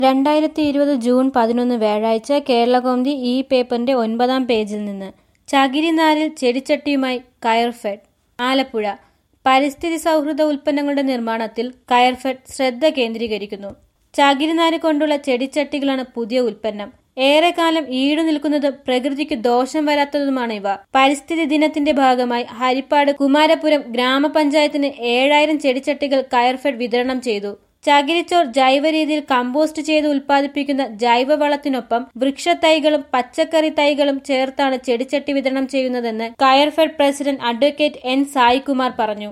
രണ്ടായിരത്തി ഇരുപത് ജൂൺ പതിനൊന്ന് വ്യാഴാഴ്ച കേരളകൗമുദി ഈ പേപ്പറിന്റെ ഒൻപതാം പേജിൽ നിന്ന് ചകിരിനാരിൽ ചെടിച്ചട്ടിയുമായി കയർഫെഡ് ആലപ്പുഴ പരിസ്ഥിതി സൗഹൃദ ഉൽപ്പന്നങ്ങളുടെ നിർമ്മാണത്തിൽ കയർഫെഡ് ശ്രദ്ധ കേന്ദ്രീകരിക്കുന്നു ചകിരിനാര് കൊണ്ടുള്ള ചെടിച്ചട്ടികളാണ് പുതിയ ഉൽപ്പന്നം ഏറെക്കാലം ഈടു നിൽക്കുന്നതും പ്രകൃതിക്ക് ദോഷം വരാത്തതുമാണ് ഇവ പരിസ്ഥിതി ദിനത്തിന്റെ ഭാഗമായി ഹരിപ്പാട് കുമാരപുരം ഗ്രാമപഞ്ചായത്തിന് ഏഴായിരം ചെടിച്ചട്ടികൾ കയർഫെഡ് വിതരണം ചെയ്തു ചകിരിച്ചോർ ജൈവ രീതിയിൽ കമ്പോസ്റ്റ് ചെയ്ത് ഉൽപ്പാദിപ്പിക്കുന്ന ജൈവവളത്തിനൊപ്പം വൃക്ഷത്തൈകളും പച്ചക്കറി തൈകളും ചേർത്താണ് ചെടിച്ചട്ടി വിതരണം ചെയ്യുന്നതെന്ന് Coirfed president advocate N Saikumar പറഞ്ഞു